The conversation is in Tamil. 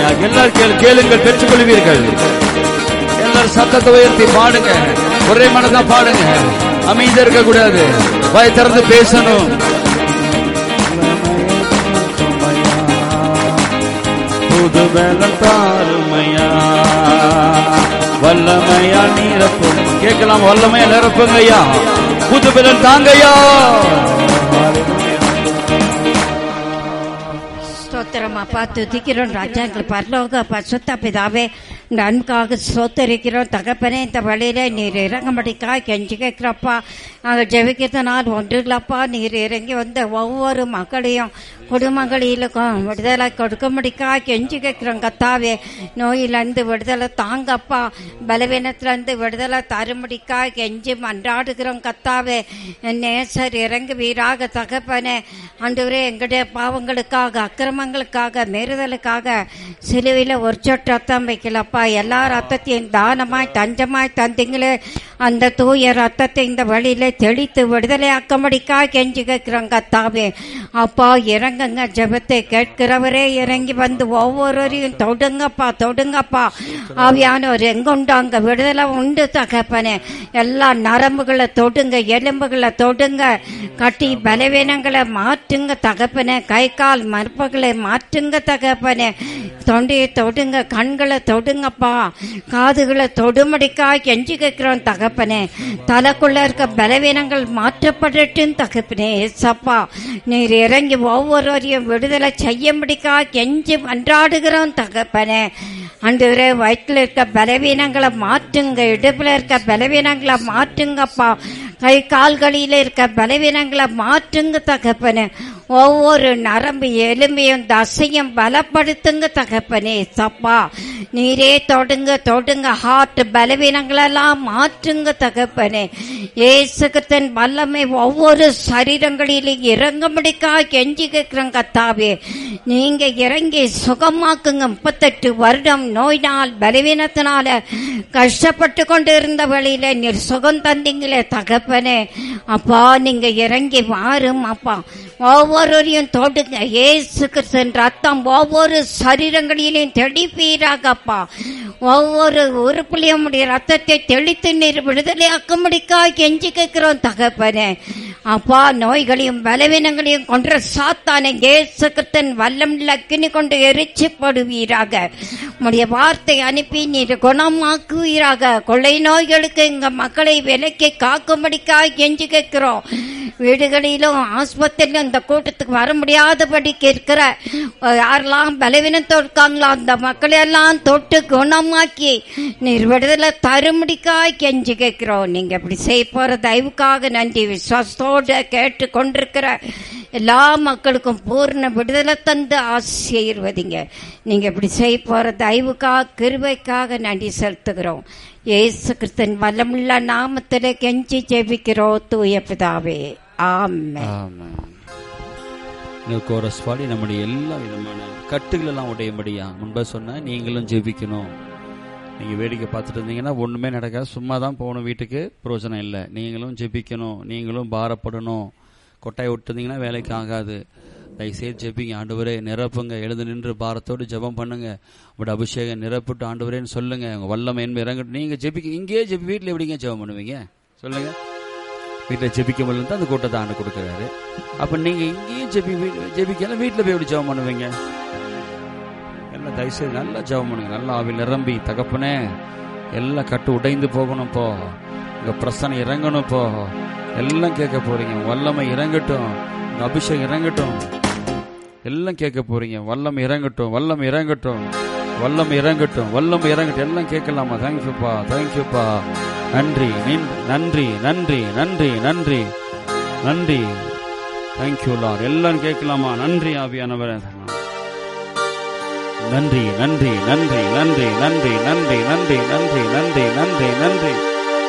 வல்லமையாக எல்லாரும் கேளு- கேளுங்கள் பெற்றுக்கொள்வீர்கள் எல்லாரும் சத்தத்தை உயர்த்தி பாடுங்க ஒரே மனதா பாடுங்க அமைதியா இருக்க கூடாது வாய் திறந்து பேசணும் புது பலம் தாருமையா வல்லமையா நீரப்பும் கேட்கலாம் வல்லமையா நிரப்புங்க ஐயா புது பலன் தாங்கய்யா ஸ்தோத்திரம் அப்பா துதிக்கிறோம் ராஜாங்கள் பரலோக பசுத்த பிதாவே இந்த அன்புக்காக ஸ்தோத்தரிக்கிறோம் தகப்பனே இந்த வழியில நீர் இறங்கும்படிக்கா கெஞ்சி கேட்கிறப்பா நாங்கள் ஜெபிக்கிறதுனால் ஒன்று இல்லப்பா நீர் இறங்கி வந்த ஒவ்வொரு மக்களையும் குடும்பங்களிலுக்கும் விடுதலை கொடுக்கும்படிக்கா கெஞ்சி கேட்கிறோம் கத்தாவே நோயிலிருந்து விடுதலை தாங்கப்பா பலவீனத்திலிருந்து விடுதலை தரும்படிக்கா கெஞ்சி மன்றாடுகிறோம் கத்தாவே என் நேசர் இறங்கு வீராக தகப்பனே ஆண்டவரே எங்களுடைய பாவங்களுக்காக அக்கிரமங்களுக்காக மீறுதலுக்காக சிலுவையில் ஒரு சொட்டு ரத்தம் வைக்கலப்பா எல்லா ரத்தத்தையும் தானமாய் தஞ்சமாய் தந்தீங்களே அந்த தூய ரத்தத்தை இந்த வழியில தெளித்து விடுதலையாக்கும்படிக்கா கெஞ்சி கேட்கிறோம் கத்தாவே அப்பா இறங்குங்க ஜெபத்தை கேட்கிறவரே இறங்கி வந்து ஒவ்வொருவரையும் தொடுங்கப்பா தொடுங்கப்பா ஆவியானவர் எங்குண்டு அங்க விடுதலை உண்டு தகப்பனே எல்லா நரம்புகளை தொடுங்க எலும்புகளை தொடுங்க கட்டி பலவீனங்களை மாற்றுங்க தகப்பனே கை கால் மறுப்புகளை மாற்றுங்க தகப்பனே தொண்டையை தொடுங்க கண்களை தொடுங்கப்பா காதுகளை தொடுமடிக்கா கெஞ்சி கேட்கிறோம் தகப்பனே தலைக்குள்ள இருக்க பலவீனங்கள் மாற்றப்படட்டும் தகப்பனே சப்பா நீர் இறங்கி ஒவ்வொருவரையும் விடுதலை செய்யும்படிக்கா கெஞ்சி மன்றாடுகிறோம் தகப்பனே அன்றுவரே வயிற்றுல இருக்க பலவீனங்களை மாற்றுங்க இடுப்புல இருக்க பலவீனங்களை மாற்றுங்கப்பா கை கால்களில இருக்க பலவீனங்களை மாற்றுங்க தகப்பனே ஒவ்வொரு நரம்பு எலும்பையும் தசையும் பலப்படுத்துங்க தகப்பனே சப்பா நீரே தொடுங்க தொடுங்க ஹார்ட் பலவீனங்களெல்லாம் மாற்றுங்க தகப்பனே ஏசுகத்தின் வல்லமை ஒவ்வொரு சரீரங்களிலும் இறங்கும்படிக்கா கெஞ்சி கேட்கிறோம் கத்தாவே நீங்க இறங்கி சுகமாக்குங்க முப்பத்தெட்டு வருடம் நோயினால் பலவீனத்தினால கஷ்டப்பட்டு கொண்டு இருந்த வழியில நீர் சுகம் தந்தீங்களே தகப்பனே அப்பா நீங்க இறங்கி வாரும் அப்பா ஒவ்வொருவரையும் தொடுங்க ஏசு கிறிஸ்தன் ரத்தம் ஒவ்வொரு சரீரங்களிலையும் தெளிப்பீராகப்பா ஒவ்வொரு உறுப்புலையும் உடைய ரத்தத்தை தெளித்து நீர் விடுதலையாக்கும்படிக்கா கெஞ்சி கேட்கிறோம் தகப்பனே அப்பா நோய்களையும் பலவீனங்களையும் கொன்ற சாத்தானை ஏசு கிறிஸ்தன் வல்லம் லக்கினி கொண்டு எரிச்சு போடுவீராக உடைய வார்த்தை அனுப்பி நீர் குணமாக்குவீராக கொள்ளை நோய்களுக்கு எங்க மக்களை விலைக்கு காக்கும்படிக்கா கெஞ்சி கேட்கிறோம் வீடுகளிலும் ஆஸ்பத்திரியிலும் இந்த கூட்டத்துக்கு வர முடியாதபடிக்கு இருக்கிற அஹ், யாரெல்லாம் பலவீனத்தோடு இருக்காங்களோ அந்த மக்களை எல்லாம் தொட்டு குணமாக்கி நீர் விடுதலை தரும்படிக்கா கெஞ்சி கேட்கிறோம் நீங்க இப்படி செய்ய போற தயவுக்காக நன்றி விசுவாசத்தோடு கேட்டு கொண்டிருக்கிற எல்லா மக்களுக்கும் பூர்ண விடுதலை தந்து ஆசீர்வதிங்க நீங்க இப்படி செய்ய போற தயவுக்காக கிருபைக்காக நன்றி செலுத்துகிறோம் இயேசு கிறிஸ்தன் வல்லமுள்ள நாமத்திலே கெஞ்சி ஜெபிக்கிறோம் தூய பிதாவே ஆமென் இந்த கோரஸ் பாடி நம்முடைய எல்லா விதமான கட்டுகள் எல்லாம் உடையும்படியா முன்பே சொன்ன நீங்களும் ஜெபிக்கணும் நீங்க வேடிக்கை பார்த்துட்டு இருந்தீங்கன்னா ஒண்ணுமே நடக்காது சும்மா தான் போகணும் வீட்டுக்கு பிரயோஜனம் இல்லை நீங்களும் ஜெபிக்கணும் நீங்களும் பாரப்படணும் கொட்டாய் விட்டுருந்தீங்கன்னா வேலைக்கு ஆகாது தயவுசெய்து ஜெபிங்க ஆண்டவரே நிரப்புங்க எழுந்து நின்று பாரத்தோடு ஜெபம் பண்ணுங்க உங்களோட அபிஷேகம் நிரப்பிட்டு ஆண்டவரேன்னு சொல்லுங்க உங்க வல்லம் என்பது இறங்கட்டும் நீங்க ஜெபிக்க இங்கேயே ஜெபி வீட்டில் எப்படிங்க ஜெபம் பண்ணுவீங்க சொல்லுங்க வீட்டில் ஜெபிக்க முடியல தான் அந்த கூட்டத்தை ஆண்டு கொடுக்குறாரு அப்போ நீங்கள் இங்கேயும் ஜெபி வீ- ஜெபிக்கல வீட்டில் போய் எப்படி ஜெபம் பண்ணுவீங்க எல்லாம் தயவுசெய்து நல்லா ஜெபம் பண்ணுங்க நல்லா ஆவில் நிரம்பி தகப்பனே எல்லாம் கட்டு உடைந்து போகணும் போ உங்க பிரசனை இறங்கணும் போ எல்லாம் கேட்க போறீங்க வல்லமை இறங்கட்டும் உங்க அபிஷேகம் இறங்கட்டும் எல்லாம் கேட்க போறீங்க வல்லம் இறங்கட்டும் வல்லம் இறங்கட்டும் வல்லம் இறங்கட்டும் வல்லம் இறங்கட்டும் எல்லாம் கேட்கலாமா தேங்க்யூப்பா தேங்க்யூப்பா நன்றி நின்- நன்றி நன்றி நன்றி நன்றி நன்றி தேங்க்யூ லார் எல்லாம் கேட்கலாமா நன்றி ஆவியானவர் நன்றி நன்றி நன்றி நன்றி நன்றி நன்றி நன்றி நன்றி நன்றி நன்றி நன்றி